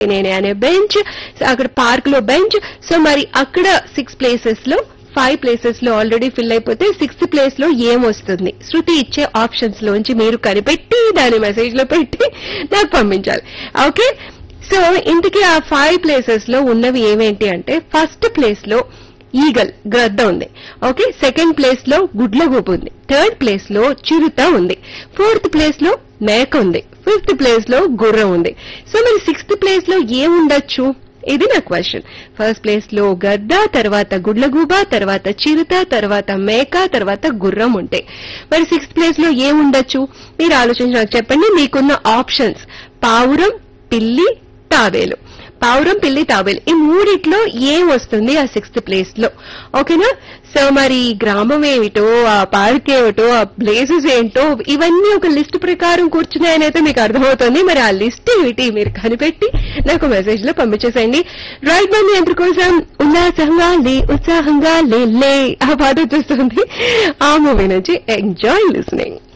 నేనే అనే బెంచ్ అక్కడ పార్క్ లో బెంచ్ సో మరి అక్కడ సిక్స్ ప్లేసెస్ లో ఫైవ్ ప్లేసెస్ లో ఆల్రెడీ ఫిల్ అయిపోతే సిక్స్త్ ప్లేస్ లో ఏం వస్తుంది శృతి ఇచ్చే ఆప్షన్స్ లోంచి మీరు కనిపెట్టి దాని మెసేజ్ లో పెట్టి నాకు పంపించాలి ఓకే సో ఇంతకీ ఆ ఫైవ్ ప్లేసెస్ లో ఉన్నవి ఏమేంటి అంటే ఫస్ట్ ప్లేస్ లో ఈగల్ గద్ద ఉంది ఓకే సెకండ్ ప్లేస్ లో గుడ్లగూపు ఉంది థర్డ్ ప్లేస్ లో చిరుత ఉంది ఫోర్త్ ప్లేస్ లో మేక ఉంది ఫిఫ్త్ ప్లేస్ లో గుర్రం ఉంది సో మరి సిక్స్త్ ప్లేస్ లో ఏముండొచ్చు ఇది నా క్వశ్చన్ ఫస్ట్ ప్లేస్ లో గద్ద తర్వాత గుడ్లగూబ తర్వాత చిరుత తర్వాత మేక తర్వాత గుర్రం ఉంటాయి మరి సిక్స్త్ ప్లేస్ లో ఏముండొచ్చు మీరు ఆలోచించి నాకు చెప్పండి మీకున్న ఆప్షన్స్ పావురం పిల్లి తాబేలు పావురం పిల్లి తాబేలు ఈ మూడిట్లో ఏం వస్తుంది ఆ సిక్స్త్ ప్లేస్ లో ఓకేనా సో మరి గ్రామం ఏమిటో ఆ పార్క్ ఏమిటో ఆ ప్లేసెస్ ఏంటో ఇవన్నీ ఒక లిస్ట్ ప్రకారం కూర్చున్నాయని అయితే మీకు అర్థమవుతుంది మరి ఆ లిస్ట్ ఏమిటి మీరు కనిపెట్టి నాకు మెసేజ్ లో పంపించేసేయండి రైట్ మంది అందరి కోసం ఉల్లాసంగా లే ఉత్సాహంగా లే లే ఆ పాట వచ్చేస్తుంది ఆ మూవీ నుంచి ఎంజాయ్ లిస్నింగ్